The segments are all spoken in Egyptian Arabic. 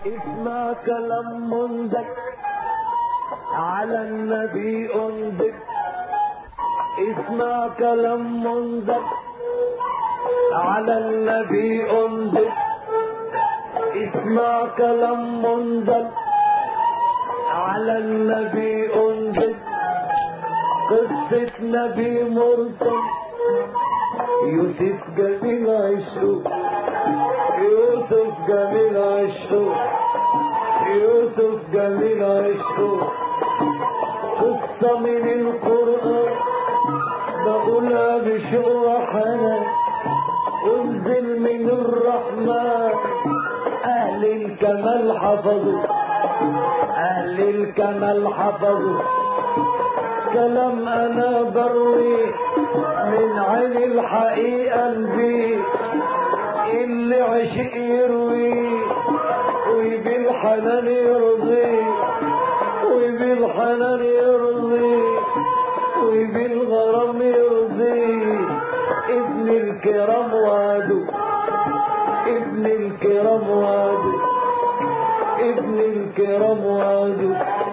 اسمع كلام منذر على النبي انذر اسمع كلام منذر على النبي انذر اسمع كلام منذر على النبي انذر قصة نبي مرسل يوسف جميل عشقه يوسف جميل عشقه يوسف جميل عشقه قصة من القرآن بقولها بشوق وحنان انزل من الرحمن اهل الكمال حفظوا اهل الكمال حفظوا كلام انا بروي من عين الحقيقة البي اللي عشق يروي وبالحنان يرضي وبالحنان يرضي وبالغرام يرضي ابن الكرام وادو ابن الكرام وادو ابن الكرام وادو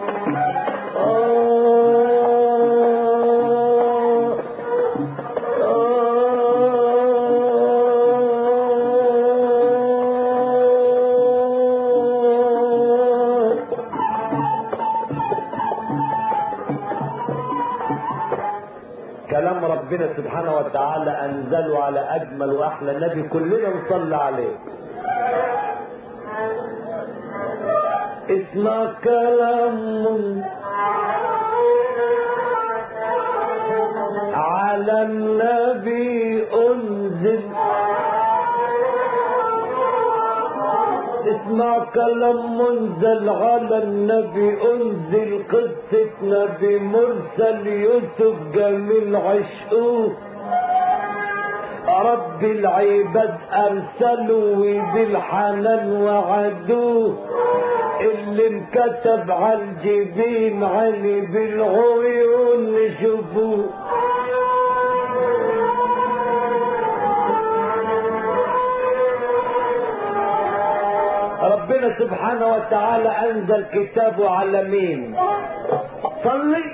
آه آه كلام ربنا سبحانه وتعالى انزله على اجمل واحلى نبي كلنا نصلي عليه اسمع كلام على النبي انزل اسمع كلام منزل على النبي انزل قصة نبي مرسل يوسف جميل عشقه رب العباد ارسلوا وبالحنان وعدوه اللي انكتب على الجبين علي بالعيون نشوفوه ربنا سبحانه وتعالى انزل كتابه على مين صلي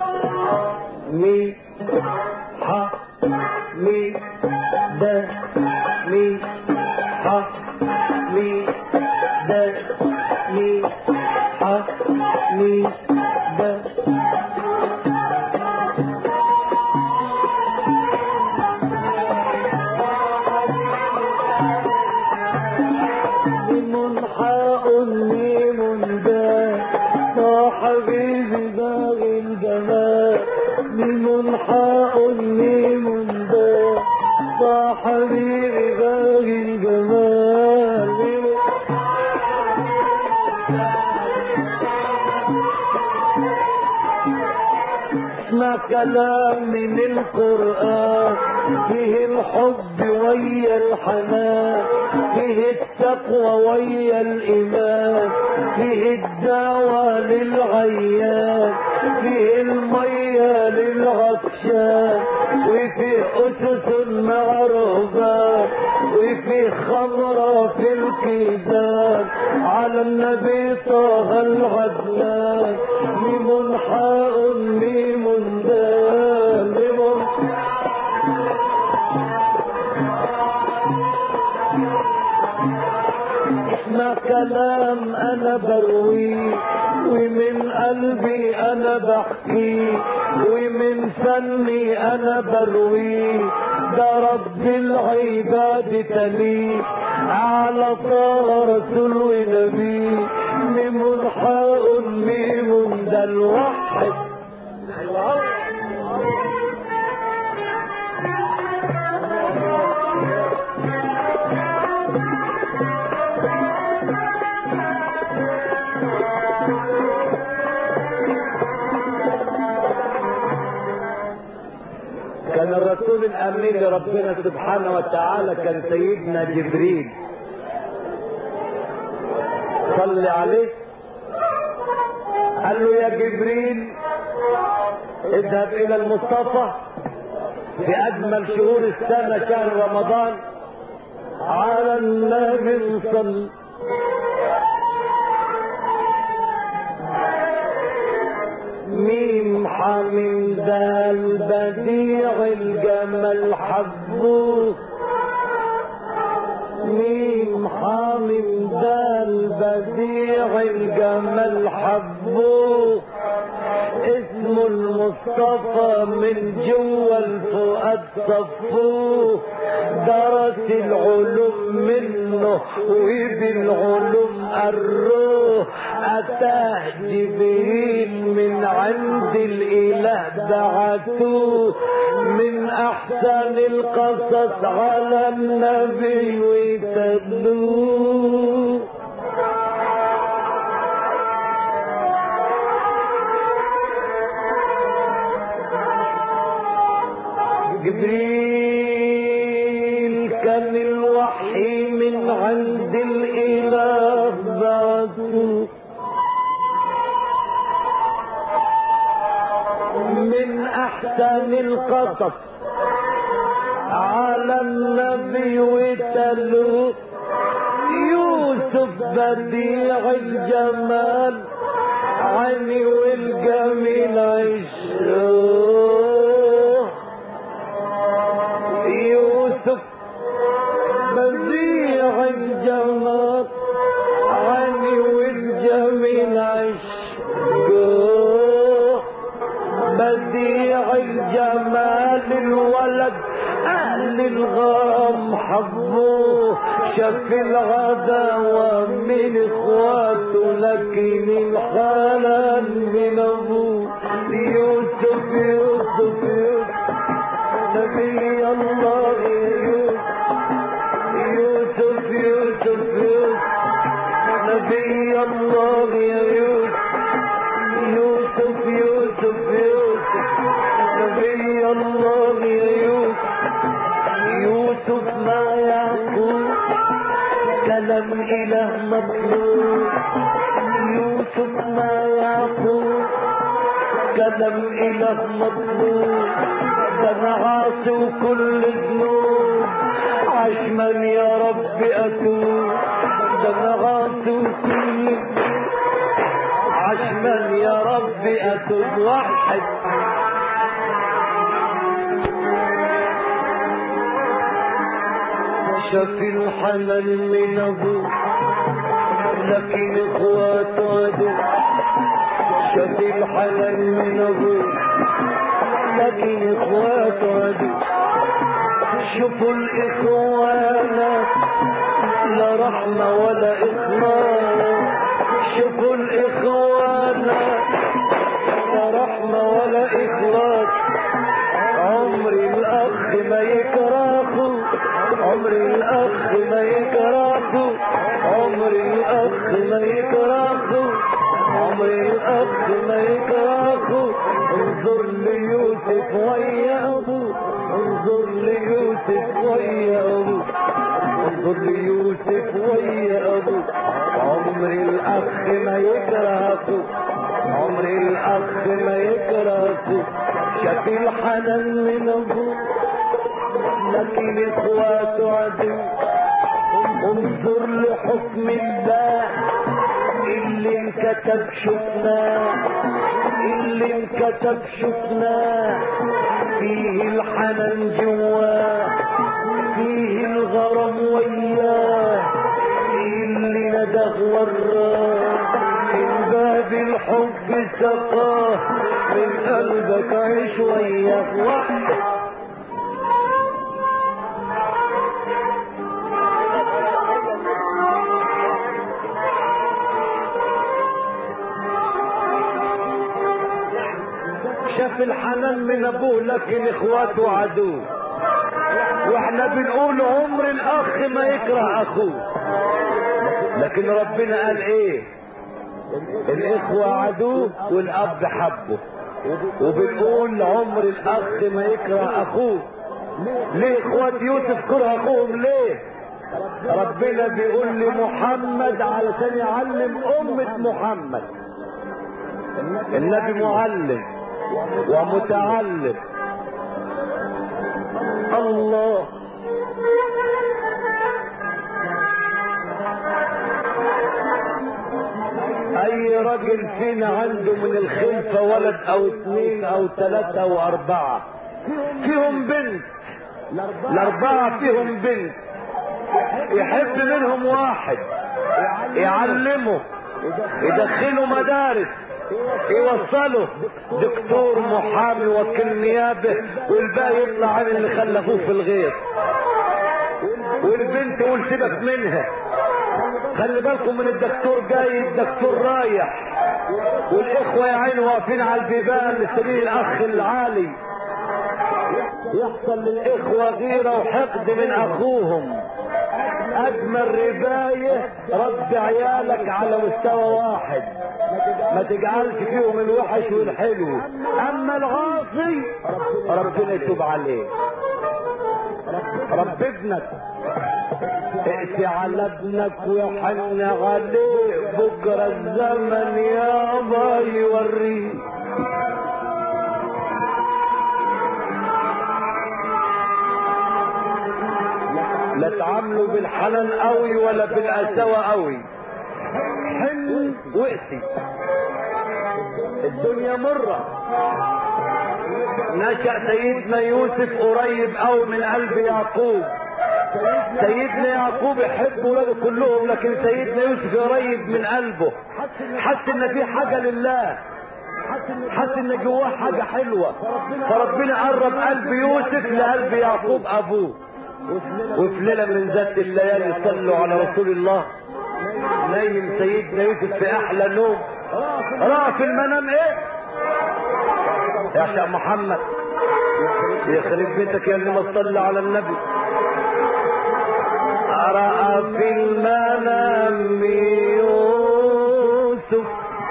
مي ح مي د مي ح مي د مي ح مي د ميم حاء ميم دا يا حبيبي باغي الجمال ميم حاء ميم دا يا حبيبي باغي الجمال ميم اسمع كلام من القرآن فيه الحب ويا الحنان فيه التقوى ويا الإيمان فيه الدعوة للعيان فيه المية للعطشان وفيه أسس مع رهبان وفيه خمرة في الكيزان على النبي طه العدنان ميم حاء ميم دال ميم اسمع كلام انا برويه ومن قلبي انا بحكي ومن فني انا برويه ده رب العباد تليه على طه رسول ونبي ميم حاء ميم ده الواحد كان الرسول الامين لربنا سبحانه وتعالى كان سيدنا جبريل صلي عليه قال له يا جبريل اذهب الى المصطفى في اجمل شهور السنه شهر رمضان على النبي صل البديع الجمل حبوه ميم حامم ده البديع الجمل حبوه اسمه المصطفى من جوا الفؤاد صفوه درس العلوم منه وبالعلوم قروه اتاه جبريل من عند الاله بعتوه من احسن القصص على النبي ويتلوه جبريل كان الوحي من عند الاله بعثه من احسن القصص على النبي وتلو يوسف بديع الجمال عيني والجميل عشره يوسف بديع الجمال عيني والجميل عشره بديع الجمال الولد اهل الغرام حبوه شاف الغداوة من اخواته لكن الحنان من ابوه يوسف يوسف يوسف نبي الله يا يوسف يوسف يوسف يوسف نبي الله يا يوسف يوسف يوسف يوسف نبي الله يا يوسف يوسف ما يعقوب كلام إله مطلوب يوسف ما يعقوب كلام إله مطلوب ده أنا عاصي وكل ذنوب عشمان يا رب أتوب ده أنا عاصي وكل عشمان يا رب أتوب واحد شاف الحنان من ابوه لكن اخواته عدو شاف الحنان من ابوه لكن اخواته عدو شوفوا الاخوان لا رحمة ولا اخلاص شوفوا الاخوان لا رحمة ولا اخلاص عمر الاخ ما يكرهه عمر الاخ ما يكرهه عمر الاخ ما يكرهه عمر الاخ ما يكرهه انظر ليوسف ويا ابوه انظر ليوسف ويا ابوه انظر ليوسف ويا ابوه عمر الاخ ما يكرهه عمر الاخ ما يكرهه شاف الحنان من ابوه لكن اخواته عدو انظر لحكم الله اللي انكتب شفناه اللي انكتب شفناه فيه الحنان جواه فيه الغرام وياه اللي ندغ وراه من باب الحب سقاه من قلبك عيش وياه واحد شاف الحنان من ابوه لكن اخواته عدو واحنا بنقول عمر الاخ ما يكره اخوه لكن ربنا قال ايه الاخوة عدو والاب حبه وبنقول عمر الاخ ما يكره اخوه ليه اخوات يوسف كره اخوهم ليه ربنا بيقول لمحمد علشان يعلم امة محمد النبي معلم ومتعلم الله اي راجل فينا عنده من الخلفة ولد او اثنين او ثلاثة او اربعة فيهم بنت الاربعة فيهم بنت يحب منهم واحد يعلمه يدخله مدارس يوصله دكتور محامي وكيل نيابه والباقي يطلع عن اللي خلفوه في الغيط والبنت يقول سيبك منها خلي بالكم من الدكتور جاي الدكتور رايح والاخوه يا عيني واقفين على البيبان مستنيين الاخ العالي يحصل للاخوه غيره وحقد من اخوهم اجمل رباية رد عيالك على مستوى واحد ما تجعلش فيهم الوحش والحلو اما العاصي ربنا يتوب عليه رب ابنك ائتي على ابنك ويحن عليه بكرة الزمن يابا يوريه لا تعاملوا بالحنان قوي ولا بالقساوة قوي حن وقسي الدنيا مرة نشأ سيدنا يوسف قريب قوي من قلب يعقوب سيدنا يعقوب يحب ولاده كلهم لكن سيدنا يوسف قريب من قلبه حس ان في حاجة لله حس ان جواه حاجة حلوة فربنا قرب قلب يوسف لقلب يعقوب ابوه وفي ليلة من ذات الليالي صلوا على رسول الله نايم سيدنا يوسف في احلى نوم رأى في المنام ايه يا شيخ محمد يخرب بيتك يا اللي ما تصلي على النبي رأى في المنام يوسف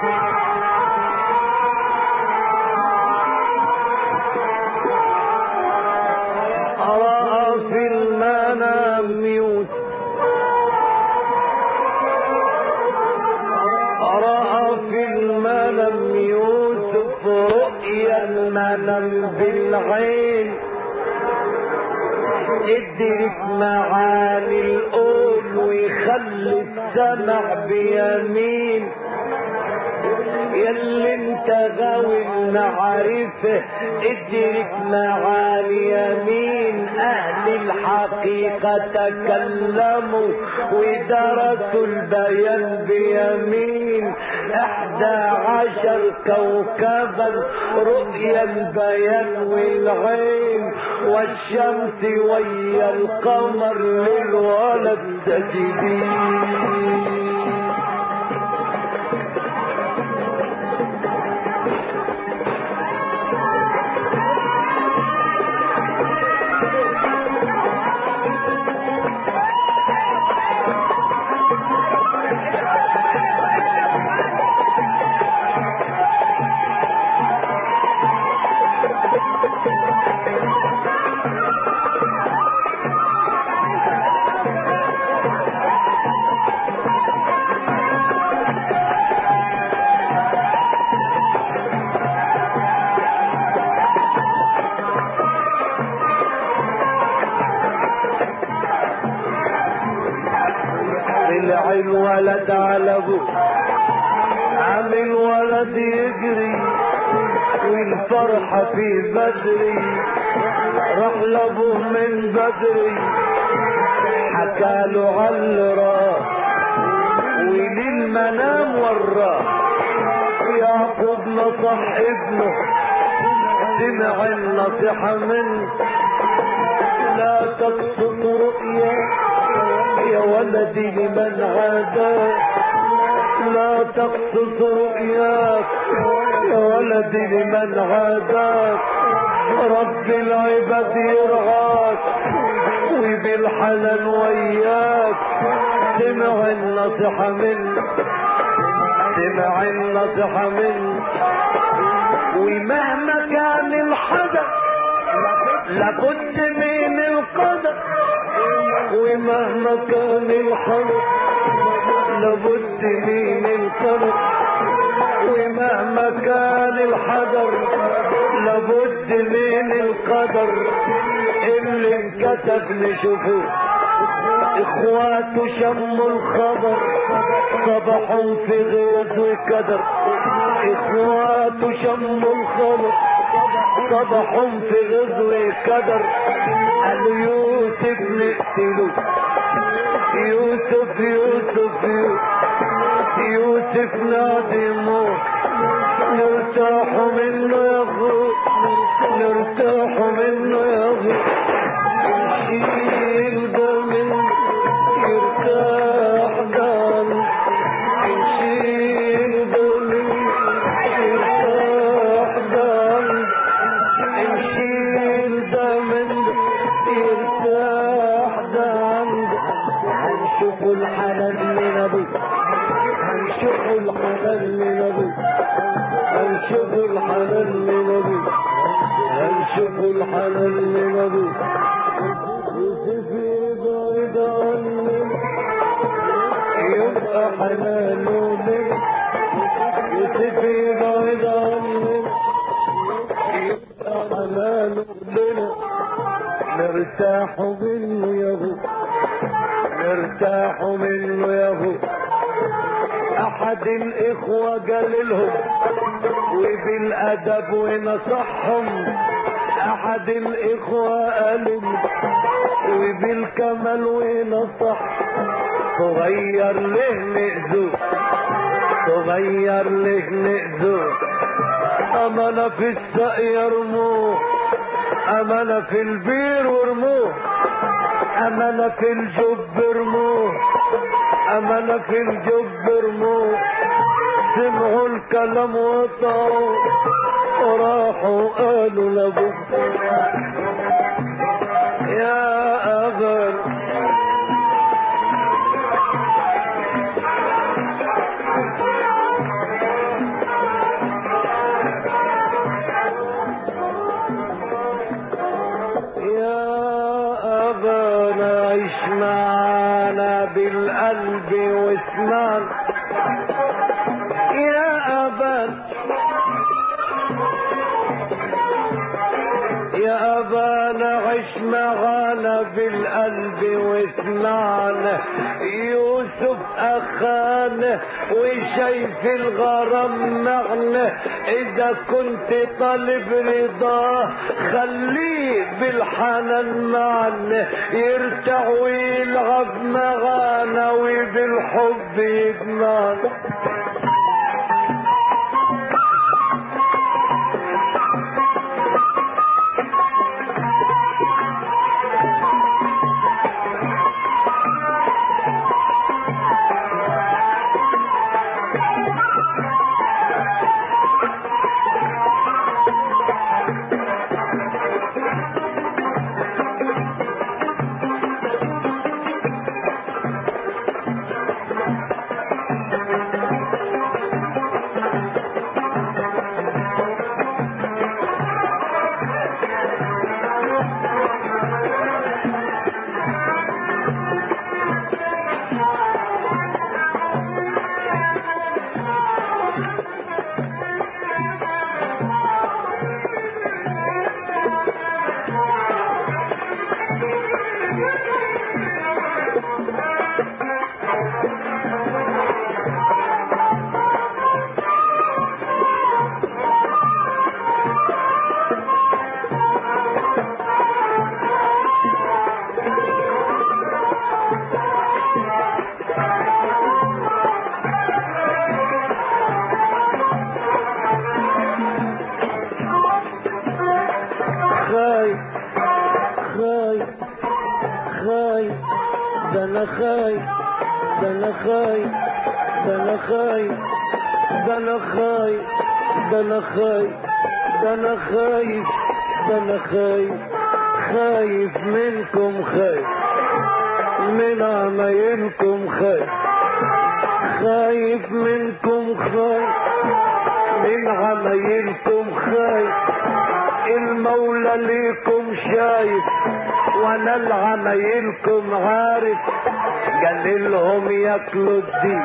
رأى في المنام يوسف رأى في المنام يوسف رؤيا المنام بالعين ادرك معاني القول ويخلي السمع بيمين يلي انت غاوي المعرفة ادرك معاني يمين اهل الحقيقة تكلموا ودرسوا البيان بيمين احدى عشر كوكبا رؤيا البيان والعين والشمس ويا القمر للولد سجدين طلع الولد على ابوه عامل ولد يجري والفرحة في بدري راح لابوه من بدري حكاله على اللي راه وللمنام وراه يعقوب نصح ابنه سمع النصيحة منه لا تقصد رؤيا يا ولدي لمن عاداك لا تقصص رؤياك يا ولدي لمن عاداك رب العباد يرعاك وبالحنان وياك سمع النصيحة منك سمع النصيحة منك ومهما كان الحدث لابد من القدر ومهما كان الحدث لابد من القدر ومهما كان الحذر لابد من القدر اللي انكتب نشوفه اخواته شموا الخبر صبحوا في غيظ وكدر اخواته شموا الخبر صبحوا في غيظ وكدر قالوا يوسف نقتله يوسف يوسف يوسف يوسف نادي موت نرتاح منه يا اخو نرتاح منه يا اخو نشيل ده منه يرتاح دم نشيل ده منه يرتاح دم نشيل ده منه يرتاح دم هنشوف الحلال من ابوه هنشوف الحلال من ابوه هنشوف الحلال من ابوه هنشوف الحلال من ابوه يوسف يبعد عني يبقى حلاله لي يوسف يبعد عني يبقى حلاله لنا نرتاح منه يا ابو نرتاح منه يا ابو احد الاخوة قال لهم وبالادب ونصحهم احد الاخوة قال وبالكمال ونصح صغير له نأذوه صغير له نأذوه امانة في السقي يرموه امانة في البير ورموه امانة في الجب رموه امانة في الجب رموه سمعوا الكلام وطعوا وراحوا قالوا لابوه يا أبا يا أبانا عيش معانا بالقلب واسمعنا يا أبانا يا أبانا عش معانا بالقلب واسمعنا يوسف أخانا وشايف الغرام معنا إذا كنت طالب رضاه خليه بالحنان معنا يرتاح ويلعب معانا وبالحب يجمعنا خايف خايف خايف ده انا خايف ده انا خايف ده انا خايف ده انا خايف ده انا خايف ده انا خايف ده انا خايف خايف منكم خايف من عمايلكم خايف خايف منكم خايف من عمايلكم خايف المولى ليكم شايف وانا العمايلكم عارف قال لهم ياكلوا الدين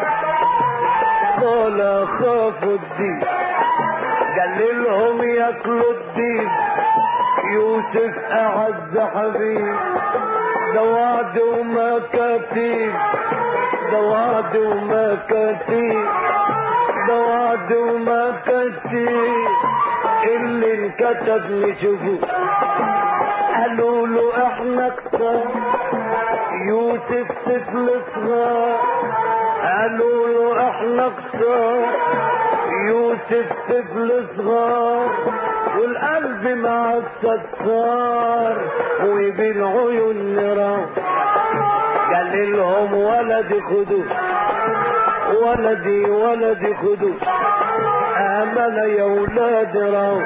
قال خافوا الدين قال لهم ياكلوا الدين يوسف اعز حبيب ده وعد ومكاتيب ده وعد ومكاتيب ده وعد ومكاتيب اللي انكتب نشوفه قالوا له احنا كتاب يوسف طفل صغار قالوا له احنا كتاب يوسف طفل صغار والقلب مع الستار وبالعيون نراه قال لهم ولدي خدوه ولدي ولدي خدوه امل يا ولاد راو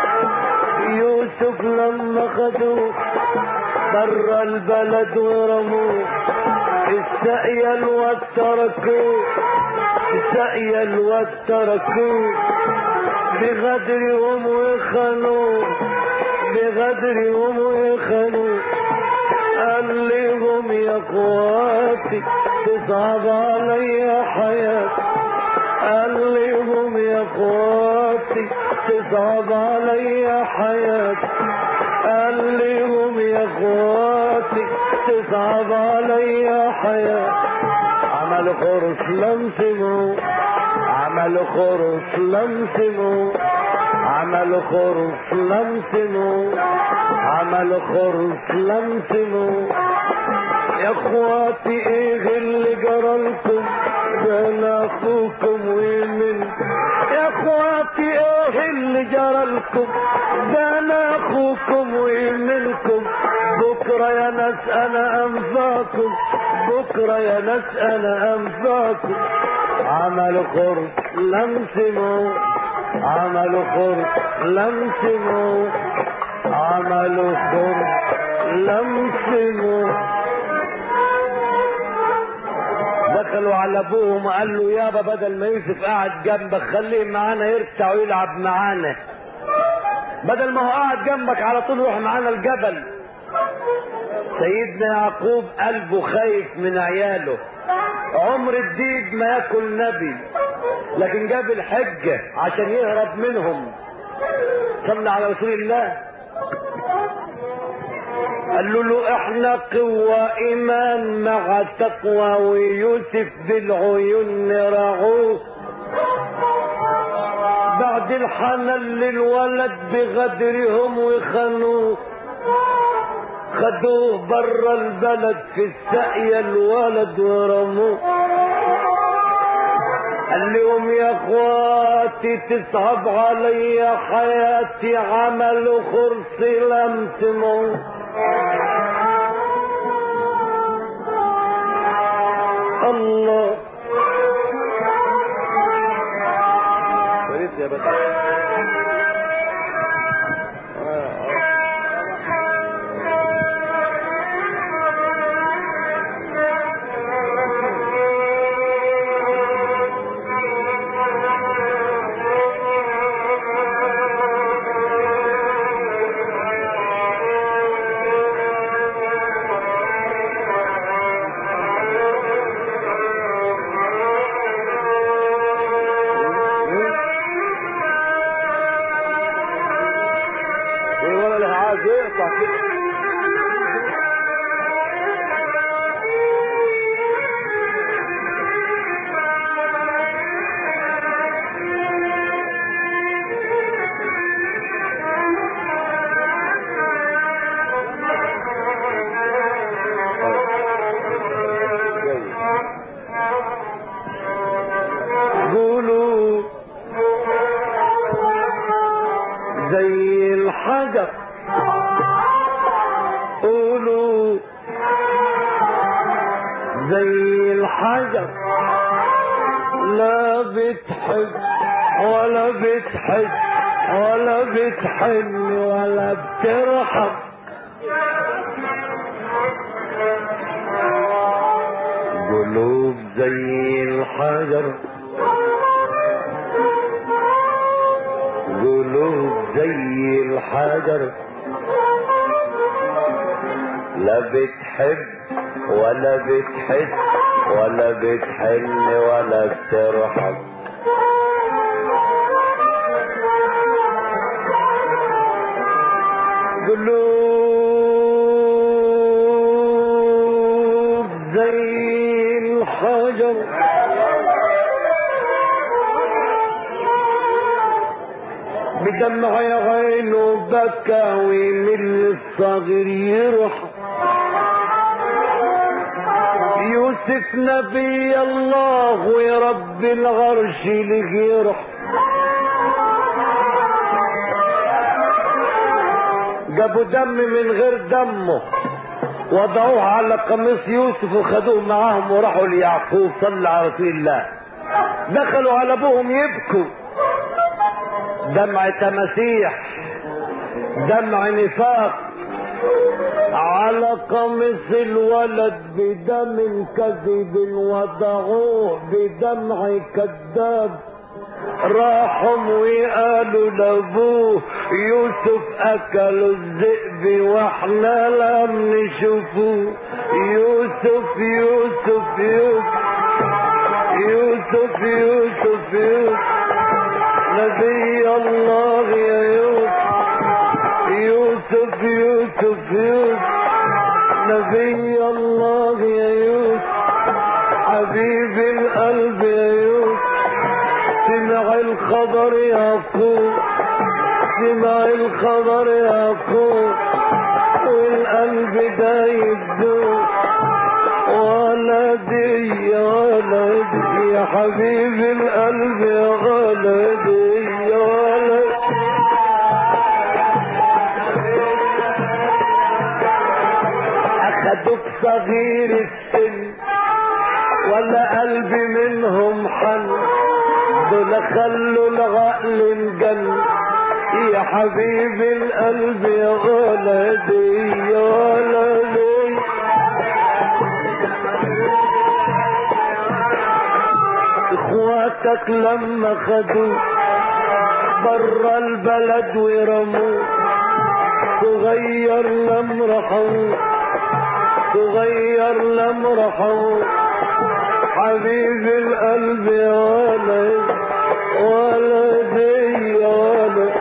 يوسف لما خدوه برا البلد ورموه السقيا الواد تركوه السقيا الواد تركوه بغدرهم وخنوه بغدرهم وخنوه قال لهم يا اخواتي تصعب علي حياتي قال لهم يا اخواتي تصعب علي حياتي قال لهم يا اخواتي تصعب علي حياتي عملوا خرس لم سمعوا عملوا خرس لم سمعوا عملوا خرس لم سمعوا عملوا خرس لم سمعوا يا اخواتي ايه اللي جرى لكم بين اخوكم ومن يا اخواتي ايه اللي جرى لكم بين اخوكم ومنكم بكره يا ناس انا انفاكم بكره يا ناس انا انفاكم عملوا خرس لم سمعوا عملوا خرس لم سمعوا عملوا خرس لم سمعوا دخلوا على ابوهم قال له يابا بدل ما يوسف قاعد جنبك خليه معانا يرتع ويلعب معانا بدل ما هو قاعد جنبك على طول روح معانا الجبل سيدنا يعقوب قلبه خايف من عياله عمر الديب ما ياكل نبي لكن جاب الحجة عشان يهرب منهم صلى على رسول الله قال له, له احنا قوة ايمان مع تقوى ويوسف بالعيون نرعوه بعد الحنان للولد بغدرهم وخنوه خدوه برا البلد في السقيا الولد ورموه قال لهم يا اخواتي تصعب علي حياتي عملوا خرصي لم تموت الله يا بدر ولا له عايز يقطع كده قولوا زي الحجر قولوا زي الحجر لا بتحب ولا بتحب ولا بتحن ولا بترحم قلوب زي الحجر قلوب زي الحجر لا بتحب ولا بتحس ولا بتحن ولا بترحم جرى بدمع عينه بكى ومن الصغير يروح يوسف نبي الله ورب العرش لغيره جابوا دم من غير دمه وضعوه على قميص يوسف وخدوه معاهم وراحوا ليعقوب صلى على رسول الله دخلوا على ابوهم يبكوا دمع تماسيح دمع نفاق على قميص الولد بدم كذب وضعوه بدمع كذاب راحوا وقالوا لابوه يوسف اكلوا الذئب واحنا لم نشوفوه يوسف يوسف يوسف يوسف يوسف يوسف نبي الله يا يوسف يوسف يوسف يوسف نبي الله يا يوسف حبيب القلب يا يوسف سمع الخبر يعقوب سمع الخبر يعقوب والقلب ده يبدو ولدي يا ولدي يا حبيب القلب يا ولدي يا ولدي اخدوك صغير السن ولا قلبي منهم حن دول خلوا العقل انجن يا حبيب القلب يا ولدي يا ولدي اخواتك لما خدوه برا البلد ورموه صغير لم رحموه صغير لم رحموه حبيب القلب يا ولد ولدي يا ولد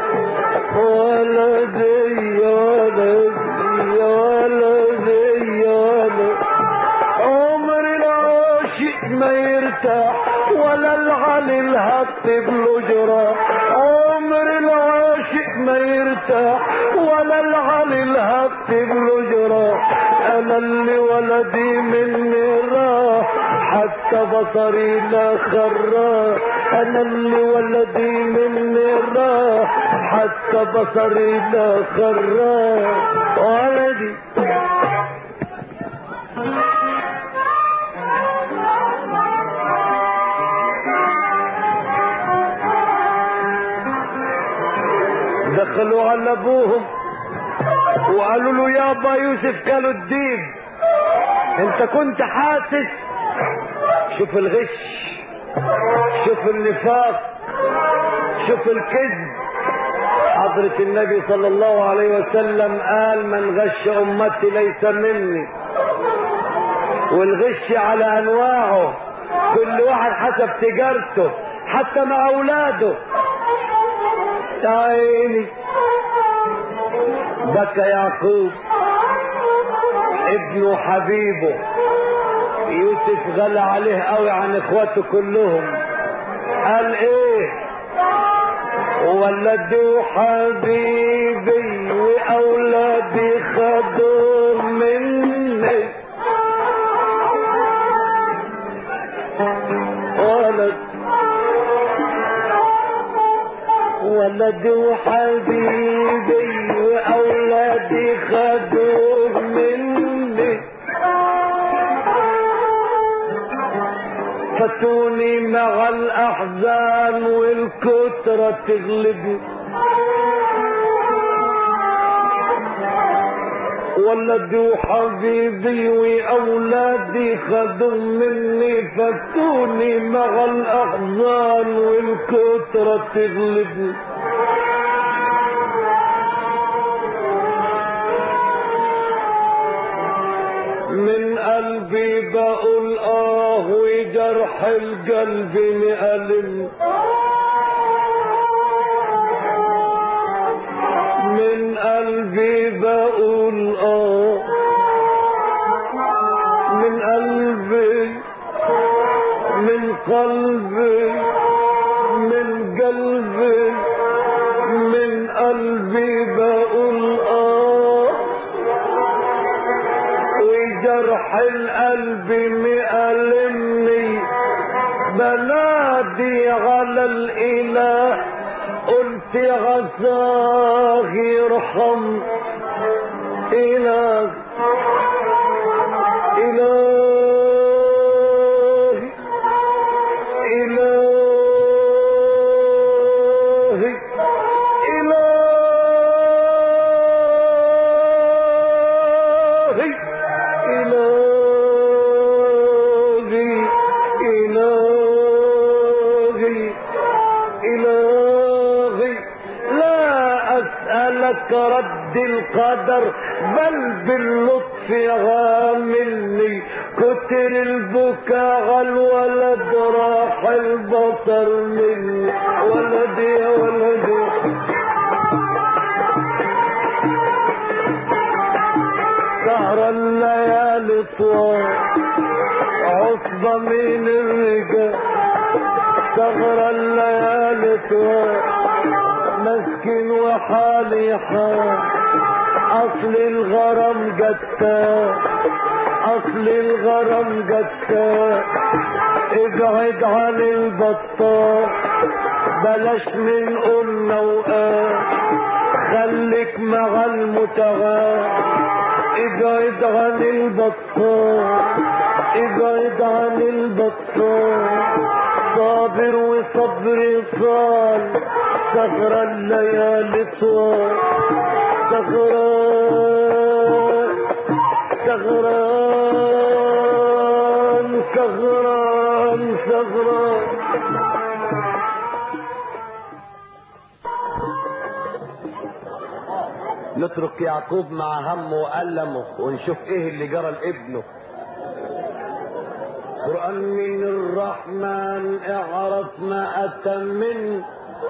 ولدي يا ولد يا ولدي يا ولد عمر العاشق ما يرتاح ولا العلي الهطب له جراح عمر العاشق ما يرتاح ولا العلي الهطب له جراح انا اللي ولدي مني راح حتى بصري لا خراه انا اللي ولدي مني راح حتى بصري لا خراه ولدي دخلوا على ابوهم وقالوا له يابا يوسف كانوا الديب انت كنت حاسس شوف الغش شوف النفاق شوف الكذب حضرة النبي صلى الله عليه وسلم قال من غش امتي ليس مني والغش على انواعه كل واحد حسب تجارته حتى مع اولاده يا عيني بكى يعقوب ابنه حبيبه يوسف غلى عليه قوي عن اخواته كلهم قال ايه ولدي وحبيبي واولادي خدوا مني ولد ولدي وحبيبي واولادي خدوا مني فاتوني مع الاحزان والكترة تغلبني ولدي وحبيبي واولادي خدوا مني فاتوني مع الاحزان والكترة تغلبني من قلبي بقول اه وجرح القلب مألم من قلبي بقول اه من قلبي جرح القلب مألمني بنادي على الإله قلت عساه يرحم إله إلهي إلهي إلهي إلهي إلهي إلهي لا أسألك رد القدر بل باللطف غاملني كتر البكاء على الولد راح البصر مني ولدي يا ولدي سهر الليالي طوال عصبة من الرجال سهر الليالي طوال مسكين وحالي حال اصل الغرام جتا اصل الغرام جتا ابعد عن البطال بلاش من قلنا وقال خليك مع المتغال ابعد عن البطال ابعد عن البطال صابر وصبري صال سهر الليالي طوال سهران سهران سهران سهران نترك يعقوب مع همه وألمه ونشوف ايه اللي جرى لابنه قرآن من الرحمن اعرف ما أتى منه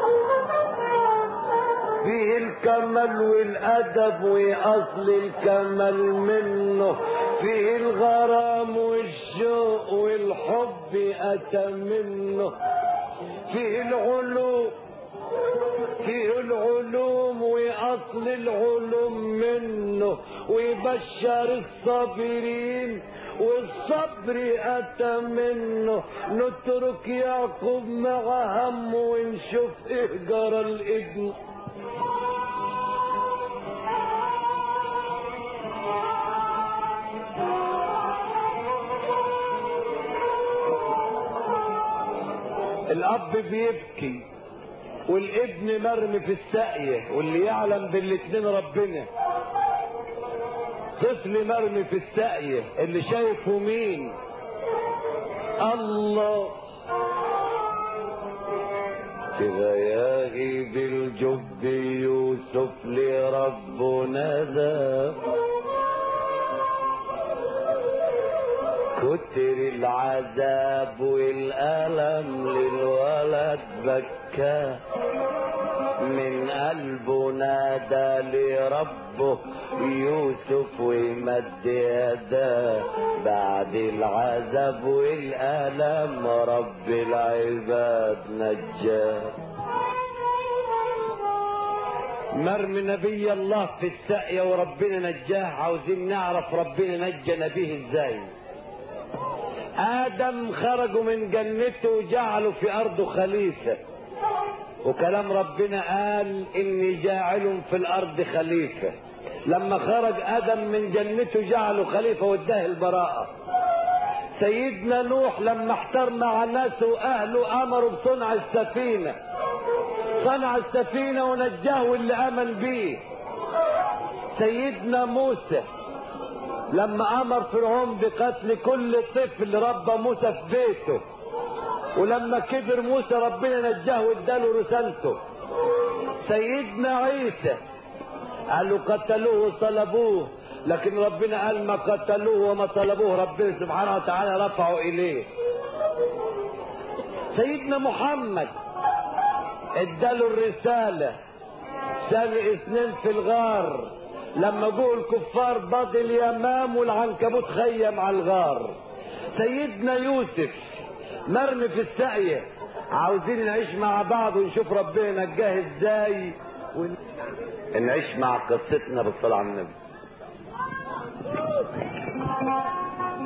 فيه الكمال والأدب وأصل الكمال منه فيه الغرام والشوق والحب أتى منه فيه العلوم فيه العلوم وأصل العلوم منه ويبشر الصابرين والصبر أتى منه نترك يعقوب مع همه ونشوف إيه جرى الابن الأب بيبكي والابن مرمي في الساقية واللي يعلم بالاتنين ربنا طفل مرمي في الساقية اللي شايفه مين الله في غياهي بالجب يوسف لربنا ذا كتر العذاب والألم للولد بكى من قلبه نادى لربه يوسف ومد يداه بعد العذاب والألم رب العباد نجاه مرمي نبي الله في الساقية وربنا نجاه عاوزين نعرف ربنا نجى نبيه ازاي آدم خرجوا من جنته وجعلوا في أرضه خليفة وكلام ربنا قال إني جاعل في الأرض خليفة لما خرج آدم من جنته جعله خليفة واداه البراءة سيدنا نوح لما احتر مع الناس وأهله أمروا بصنع السفينة صنع السفينة ونجاه واللي آمن بيه سيدنا موسى لما امر فرعون بقتل كل طفل ربى موسى في بيته ولما كبر موسى ربنا نجاه واداله رسالته سيدنا عيسى قالوا قتلوه وصلبوه لكن ربنا قال ما قتلوه وما صلبوه ربنا سبحانه وتعالى رفعوا اليه سيدنا محمد اداله الرساله سال اثنين في الغار لما جوه الكفار بض اليمام والعنكبوت خيم على الغار سيدنا يوسف مرمي في الساقية عاوزين نعيش مع بعض ونشوف ربنا نجاه ازاي ون... نعيش مع قصتنا بالصلاة على النبي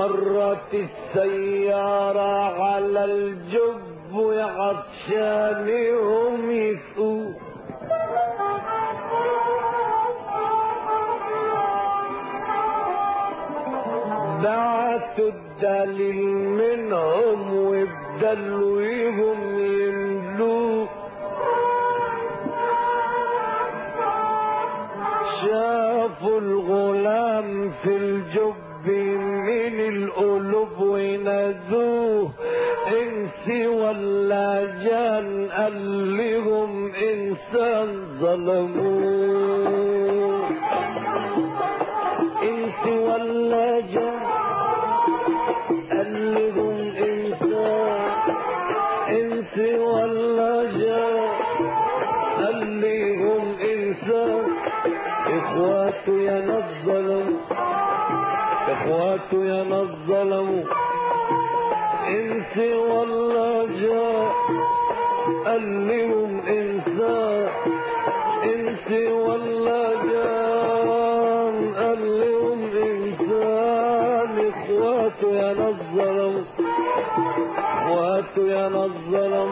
مرت السيارة على الجب وعطشانهم يسقوا بعتوا الدليل منهم وبدلوهم يملوه شافوا الغلام في الجب من القلوب ونادوه انسي ولا جان قال لهم انسان ظلموه انسي ولا جان قال لهم انسان انسي ولا جان قال لهم انسان اخواته يا نظلم اخواته يا نظلم انسي والله جاء قال لهم انسان انسي والله جاء قال لهم انسان اخواته يا نظلم اخواته يا نظلم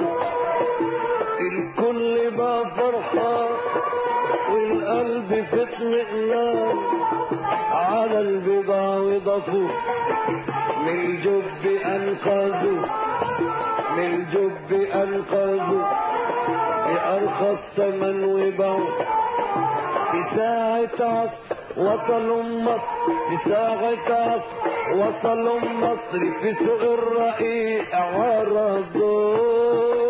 الكل بقى فرحان والقلب في اطمئنان على البضاع وضفوا من الجب انقذوا من الجب انقذوا بأرخص ثمن وباعوا في ساعة عصر وصلوا مصر في ساعة عصر وصلوا مصر في سوق الرقيق عرضوا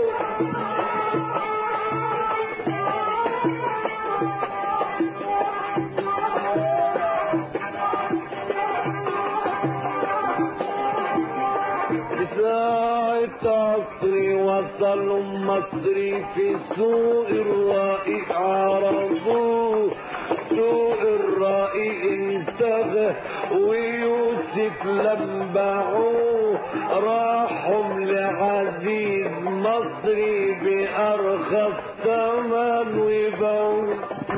ساعة عصري وصلوا مصري في سوق الرائق عرضوه سوق الرائق انتهى ويوسف لمبعوه راحوا لعزيز مصري بأرخص ثمن وباعوه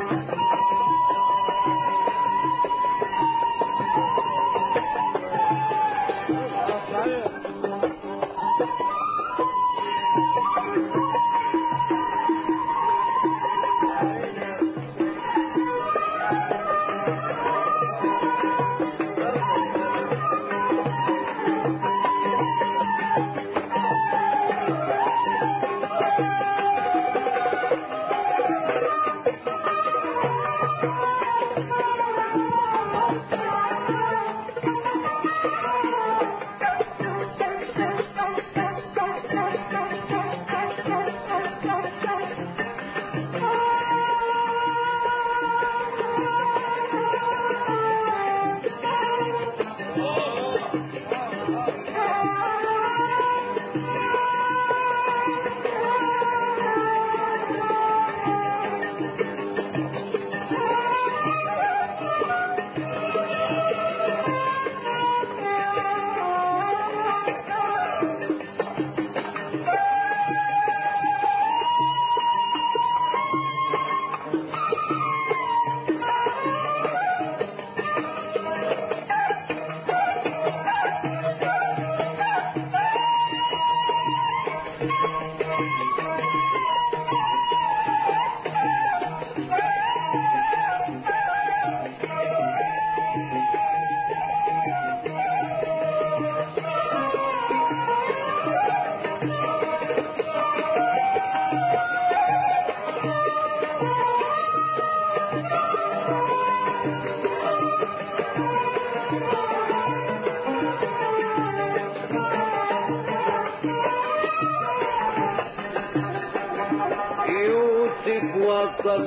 يوسف وصل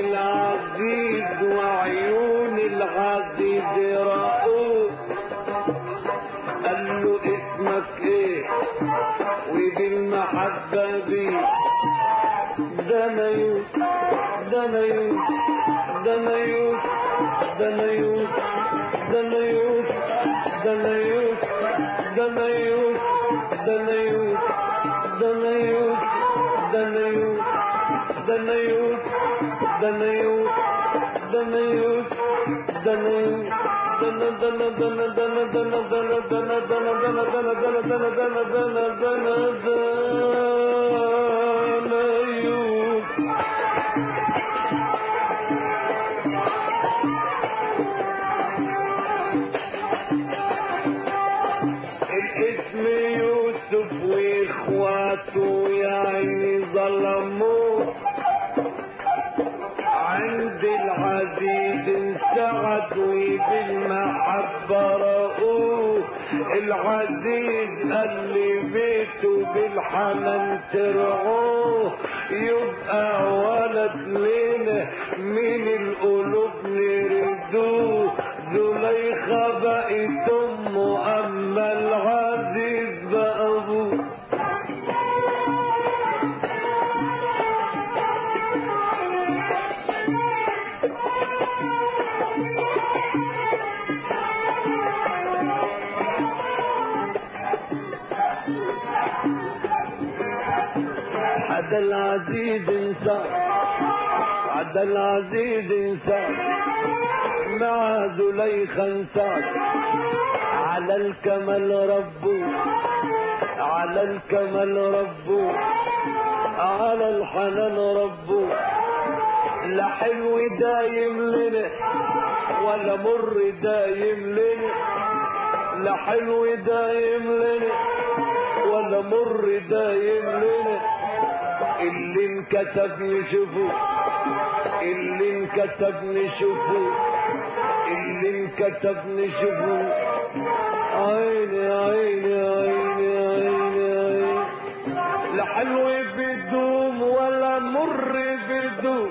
للعزيز وعيون العزيز رأوه قال له اسمك ايه وبالمحبة دي ده انا يوسف ده انا يوسف ده انا يوسف ده انا يوسف ده انا يوسف ده انا يوسف ده انا يوسف ده انا يوسف ده انا يوسف ده انا يوسف دنيوت دنيوت دنيوت دنيوت دنا دنا دنا دنا دنا دنا دنا دنا دنا دنا دنا دنا دنا دنا دنا دنا يوسف الاسم يوسف واخواته يا عيني ظلموه عند العزيز انسعد وبالمحبة رأوه العزيز قال لي بيته بالحنان ترعوه يبقى ولد لنا من القلوب نردوه زليخة بقت امه اما العزيز بقى ابوه عدا العزيز انسان عدا العزيز انسان مع زليخة انسان على الكمال ربه على الكمال ربه على الحنان ربه لا حلو دايم لنا ولا مر دايم لنا لا حلو دايم لنا ولا مر دايم لنا اللي انكتب نشوفه اللي انكتب نشوفه اللي انكتب نشوفه عيني عيني عيني عيني عيني لا حلو بدوم ولا مر بدوم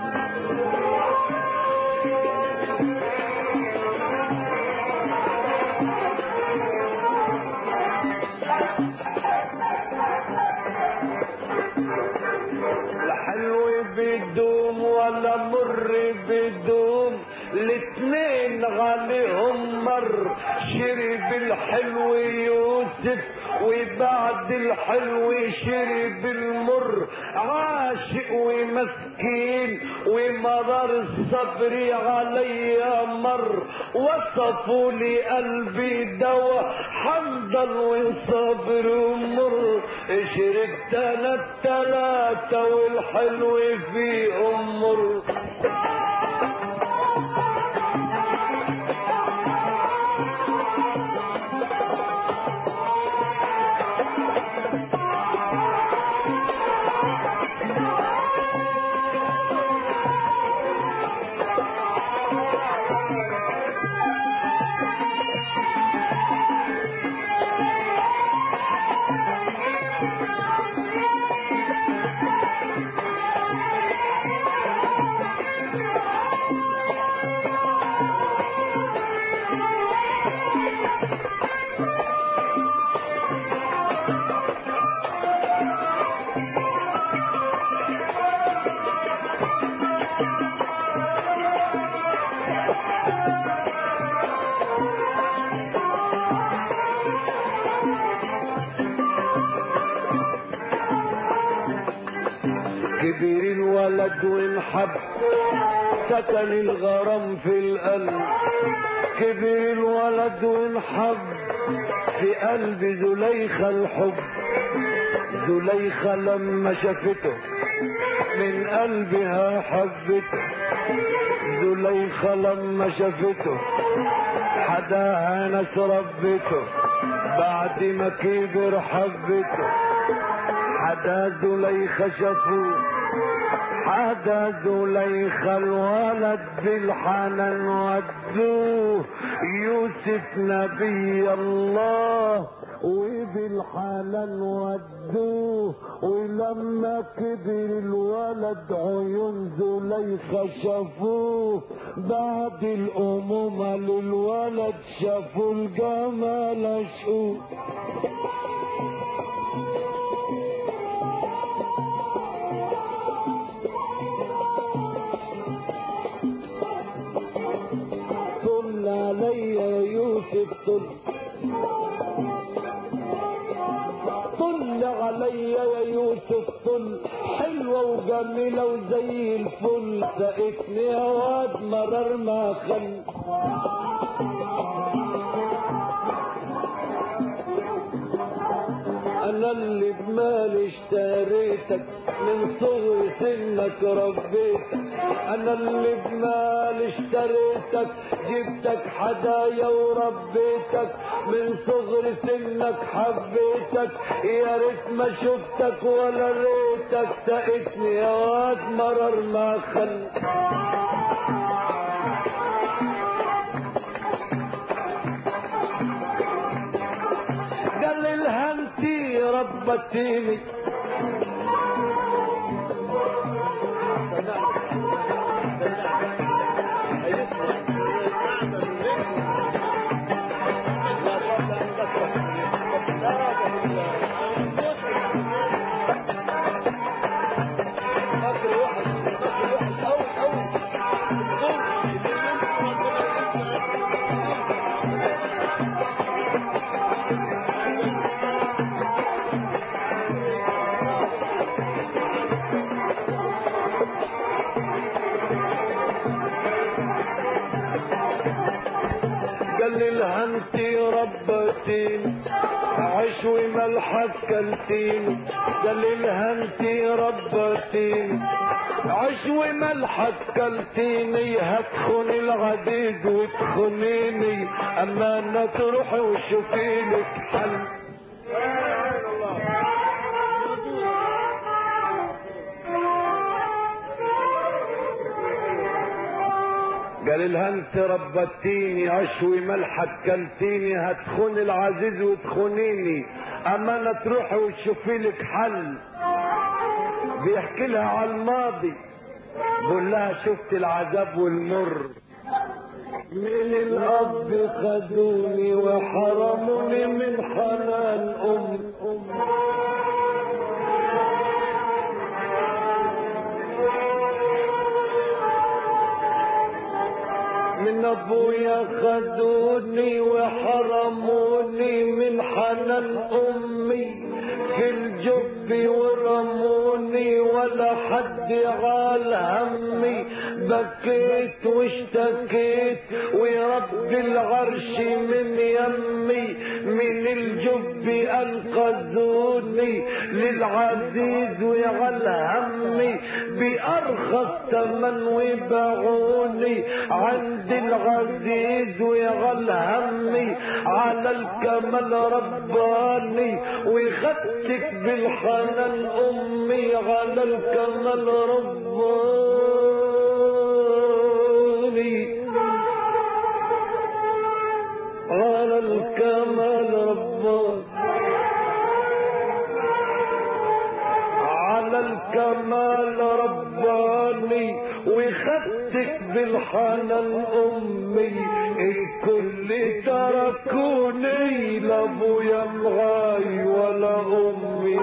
لا حلو بدوم ولا مر بدوم الاتنين عليهم مر شرب الحلو يوسف وبعد الحلو شرب المر عاشق ومسكين ومرار الصبر علي مر وصفوا لي قلبي دوا حمدا وصبر ومر شربت انا التلاتة والحلو فيهم مر كبر الولد وانحب سكن الغرام في القلب كبر الولد وانحب في قلب زليخة الحب زليخة لما شافته من قلبها حبته زليخة لما شافته حداها ناس ربته بعد ما كبر حبته حدا زليخة شافوه حدا زليخة الولد بالحنان ودوه يوسف نبي الله وبالحنان ودوه ولما كبر الولد عيون زليخة شافوه بعد الأمومة للولد شافوا الجمال شوف طل علي يا يوسف طل طل علي يا يوسف طل حلوة وجميلة وزي الفل سقتني يا واد مرار ما خل انا اللي بمالي اشتريتك من صغر سنك ربيتك انا اللي بمالي اشتريتك جبتك حدايا وربيتك من صغر سنك حبيتك يا ريت ما شفتك ولا ريتك سقتني يا واد مرر ما خل قال لي الهنتي ربتيني قال لي الهنتي ربتيني عشوي ملحك كلتيني قال لي الهنتي ربتيني عشوي ملحك كلتيني هتخون العديد وتخونيني اما انا تروحي وشوفي لك حل قال الهنت ربتيني عشوي ملحك كلتيني هتخون العزيز وتخونيني اما انا تروحي وتشوفي لك حل بيحكي لها على الماضي بقول لها شفت العذاب والمر من الاب خدوني وحرموني من حنان ام من ابويا خدوني وحرموني من حنان امي في الجب ورموني ولا حد غال همي بكيت واشتكيت ورب العرش من يمي من الجب انقذوني للعزيز ويغل همي بارخص ثمن وباعوني عند العزيز ويغل همي على الكمال رباني وخدتك بالحنان امي على الكمال رباني على الكمال رباني على الكمال رباني وخدتك بالحنان امي الكل تركوني لابويا مغاي ولا امي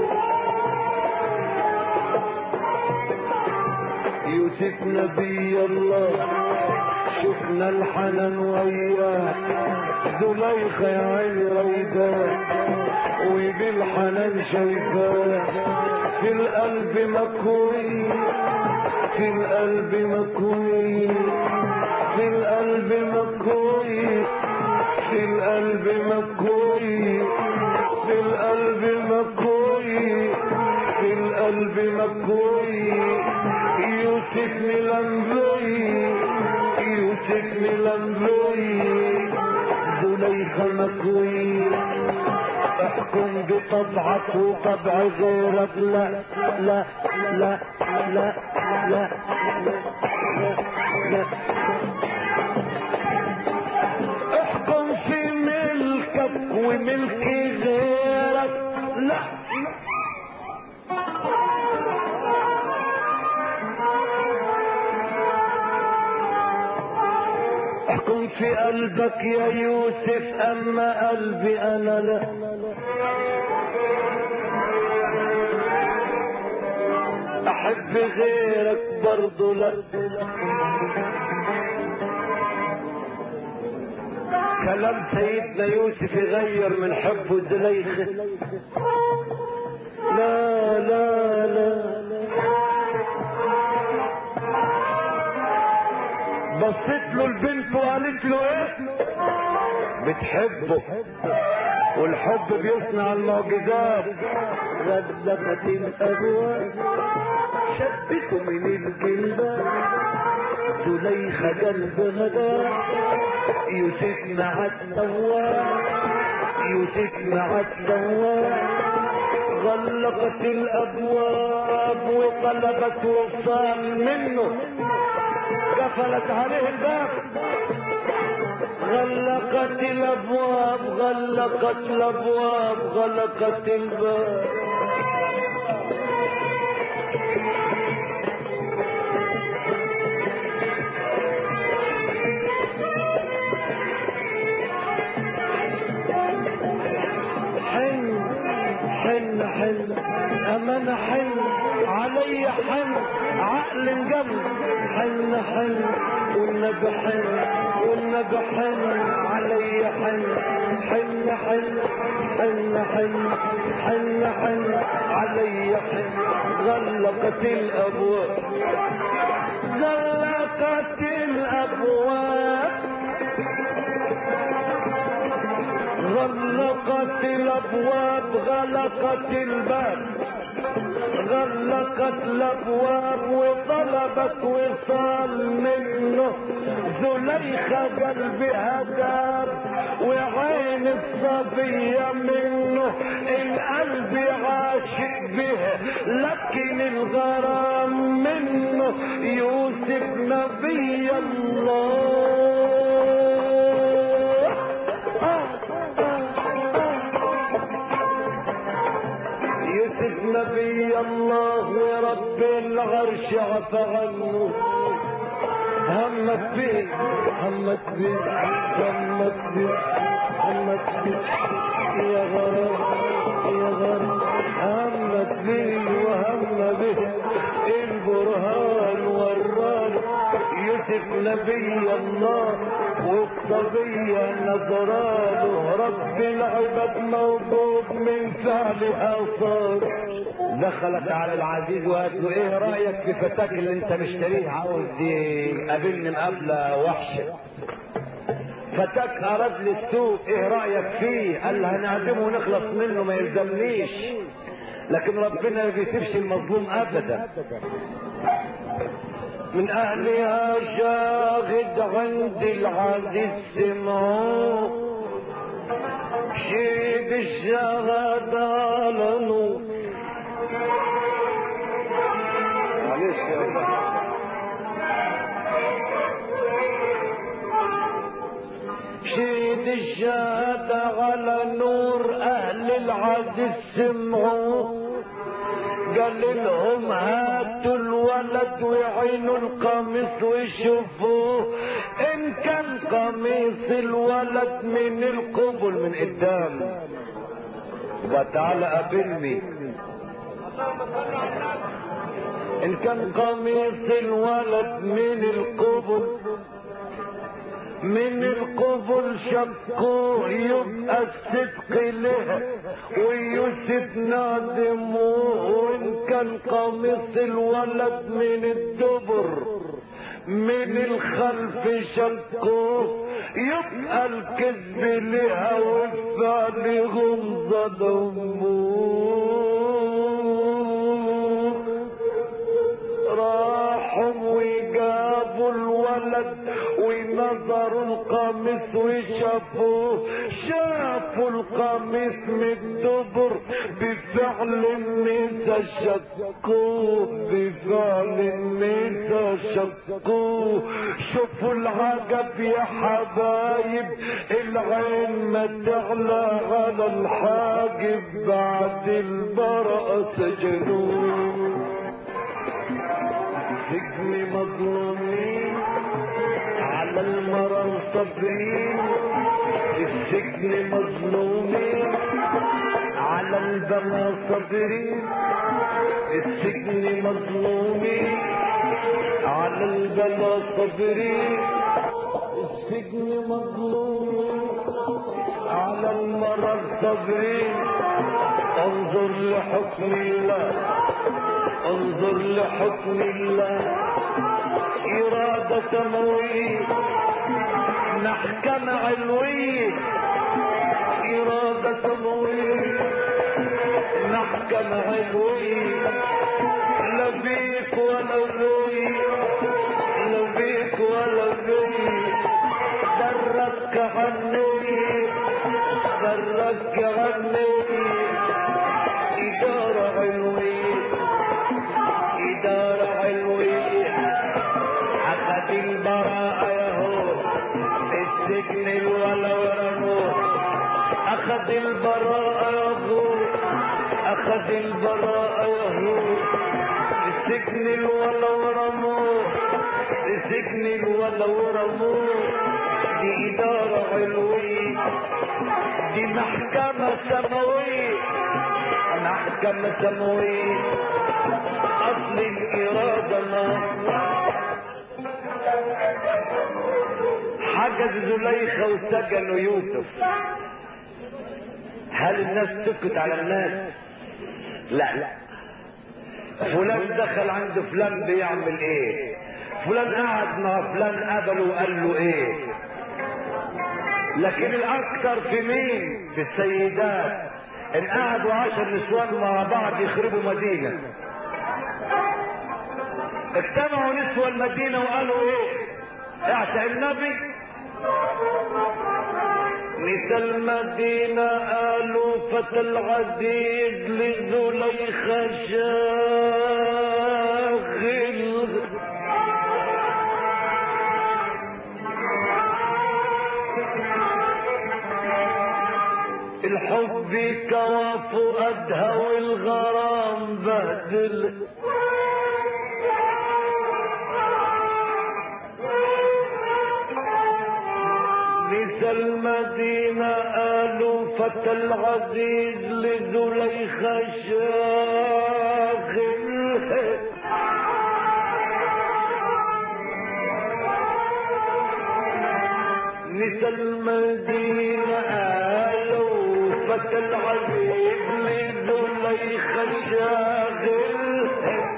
يوسف نبي الله شفنا الحنان وياه زليخة يا عيني ريداه وبالحنان شايفاه في القلب مكوي في القلب مكوي في القلب مكوي في القلب مكوي في القلب مكوي في القلب مكوي يوسف ملمبوي يوسف ملمبوي زليخة مكوي احكم بطبعك وطبع غيرك لا لا لا لا لا لا, لا. احكم في ملكك وملك غيرك لا احكم في قلبك يا يوسف اما قلبي انا لا احب غيرك برضو لا كلام سيدنا يوسف يغير من حبه زليخه لا لا لا بصيت له البنت وقالت له ايه بتحبه والحب بيصنع المعجزات غلقت الابواب شبكوا من الجلباب زليخة قلب غدا يوسف مع الدواب يوسف مع الدواب غلقت الابواب وطلبت وصال منه قفلت عليه الباب غلقت الابواب غلقت الابواب غلقت الباب حن حن حن امانة حن علي حن عقل الجنب حن حن والنبي حن والنبي حن علي حن حن حن حن حن حن حن علي حن غلقت الابواب غلقت الابواب غلقت الابواب غلقت الباب غلقت الابواب وطلبت وصال منه زليخة قلبها داب وعين الصبية منه القلب عاشق به لكن الغرام منه يوسف نبي الله يوسف نبي الله ورب العرش عفى عنه همت به همت به همت به همت به يا غرام يا غرام همت به وهم به البرهان والران يوسف نبي الله والصبية نظراله رب العباد موجود من فعلها صار دخلت على العزيز وقالت له ايه رايك في فتاك اللي انت مشتريه عاوز يقابلني مقابله وحشه فتاك اراد لي السوق ايه رايك فيه قال له هنعزمه ونخلص منه ما يلزمنيش لكن ربنا ما بيسيبش المظلوم ابدا من اهلها شاهد عند العزيز سمعوه شيد الشهادة على نور معلش يا الله شيد الشهادة على نور اهل العزيز سمعوه قال لهم هاتوا الولد وعينوا القميص وشوفوه ان كان قميص الولد من القبل من قدام وتعالى قابلني ان كان قميص الولد من القبل من القبل شقوه يبقى الصدق له ويوسف نادموه وان كان قميص الولد من الدبر من الخلف شقوه يبقى الكذب لها وفعلهم ظلموه راحوا وجابوا الولد ونظروا القميص وشافوه شافوا القميص من الدبر بفعل النساء شكوه بفعل النساء شكوه شوفوا العجب يا حبايب العين ما تعلى على الحاجب بعد البراءة سجنوه سجن مظلومين على المرى صابرين السجن مظلومين على البلا صابرين السجن مظلومين على البلا صابرين السجن مظلومين على المرى صابرين انظر لحكم الله انظر لحكم الله إرادة سماوية محكمة علوية إرادة سموية محكمة علوية لا بيك ولا بي لا بيك ولا بي درك عني درك عني إدارة علوية إدارة علوية أخذ البراءة يهو السجن الولا ورموه أخذ البراءة يهو أخذ البراءة يهو السجن الولا ورموه السجن الولا ورموه دي إدارة علوية دي محكمة سماوية محكمة سماوية أصل الإرادة ما حجز زليخة وسجنوا يوسف هل الناس سكت على الناس لا لا فلان دخل عند فلان بيعمل ايه فلان قعد مع فلان قبله وقال له ايه لكن الاكثر في مين في السيدات ان قعدوا عشر نسوان مع بعض يخربوا مدينة اجتمعوا نسوى المدينة وقالوا ايه اعشى النبي نسى المدينة قالوا فتى العزيز لزليخة شاغل الحب كوى فؤادها والغرام بهدل نسى المدينة قالوا فتى العزيز لزليخة شاغل نسى المدينة قالوا فتى العزيز لزليخة شاغل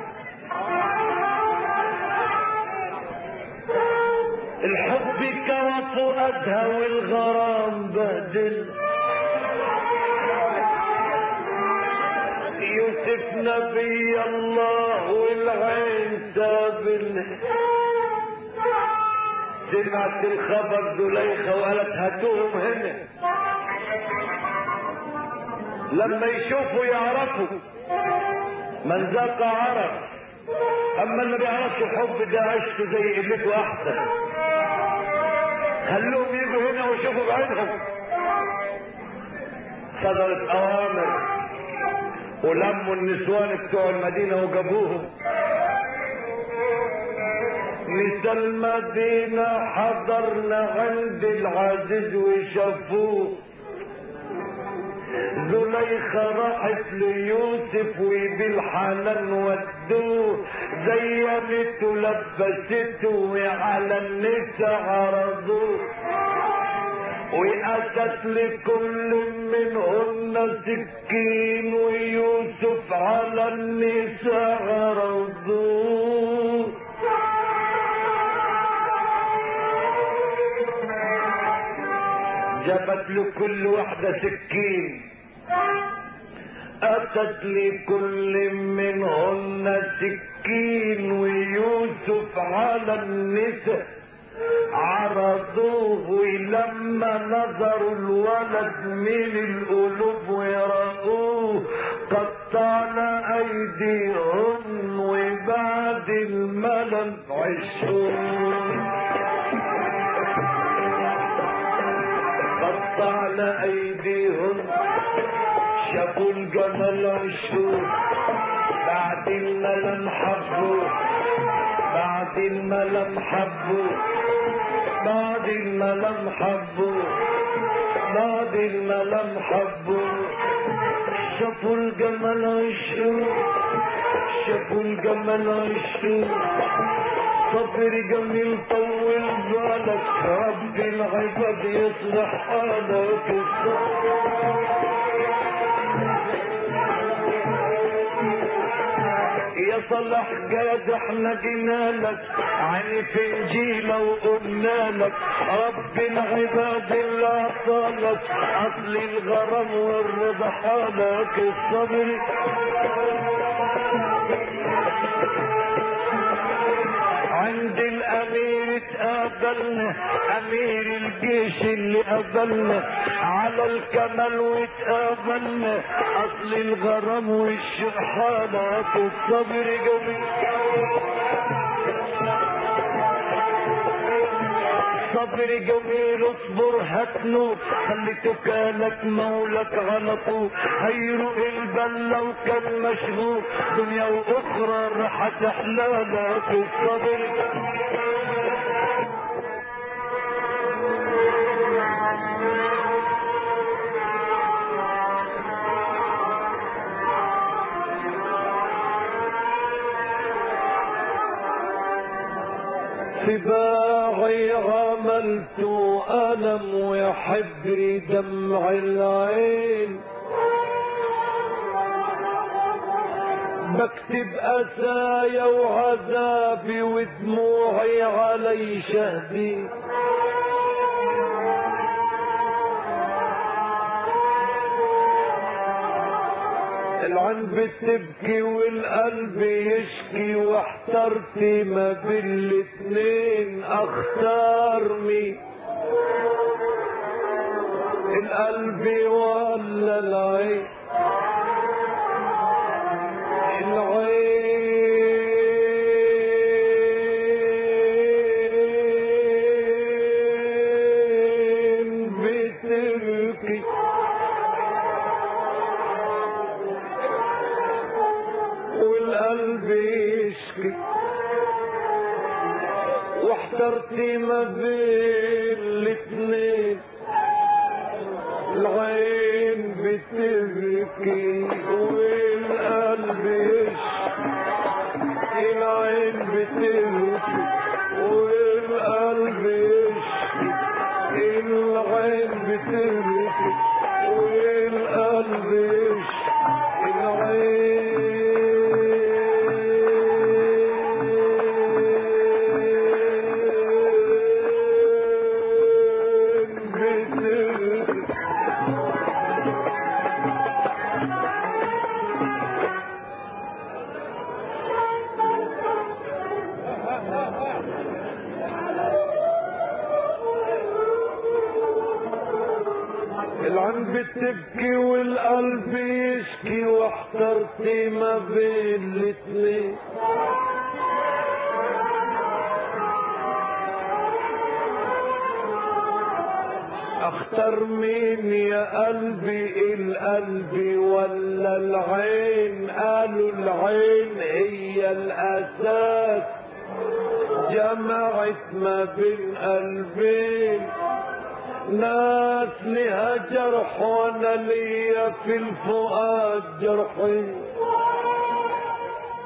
الحب كوى فؤادها والغرام بهدل يوسف نبي الله والعين سابل سمعت الخبر زليخة وقالت هاتوهم هنا لما يشوفوا يعرفوا من ذاق عرف اما اللي بيعرفش الحب ده عشته زي قلته احسن خلوهم يجوا هنا ويشوفوا بعينهم صدرت اوامر ولموا النسوان بتوع المدينه وجابوهم نسى المدينة حضرنا عند العزيز وشافوه زليخة راحت ليوسف وبالحنان ودوه زينته لبسته وعلى النساء عرضوه وأتت لكل منهن سكين ويوسف على النساء عرضوه جابت لكل واحدة سكين أتت لكل منهن سكين ويوسف على النساء عرضوه لما نظروا الولد من القلوب ويرأوه قطعنا أيديهن وبعد الملل عشون قطعنا ايديهم شافوا الجمل عشوا بعد الملم حبوا بعد الملم حبوا بعد الملم حبوا بعد الملم حبوا شافوا الجمل عشوا شافوا الجمل عشوا صبر جميل طول بالك رب العباد يصلح حالك يا صلاح جاد احنا جينا لك عن فنجيلة وقلنا لك رب العباد اللي عطالك اصل الغرام والرضا حالك الصبر عند الامير اتقابلنا امير الجيش اللي قابلنا على الكمال واتقابلنا اصل الغرام والشحالات الصبر جميل صبر جميل اصبر هتنو خلي تكالك مولك على طول هيروق البال لو كان مشغول دنيا واخرى راح تحلالك الصبر سباعي عملت ألم وحبري دمع العين بكتب أسايا وعذابي ودموعي علي شهدي العين بتبكي والقلب يشكي واحترت ما بين الاتنين اختار مين القلب ولا العين العين بتبكي والقلب يشكي واحترت ما بين الاتنين العين بتبكي والقلب يشكي العين بتبكي والقلب يشكي العين بتبكي والقلب يشكي العين بتبكي العين بتبكي والقلب يشكي واحترت ما بين الاتنين اختار مين يا قلبي القلب ولا العين قالوا العين هي الاساس جمعت ما بين قلبين ناس لها جرح وانا ليا في الفؤاد جرحين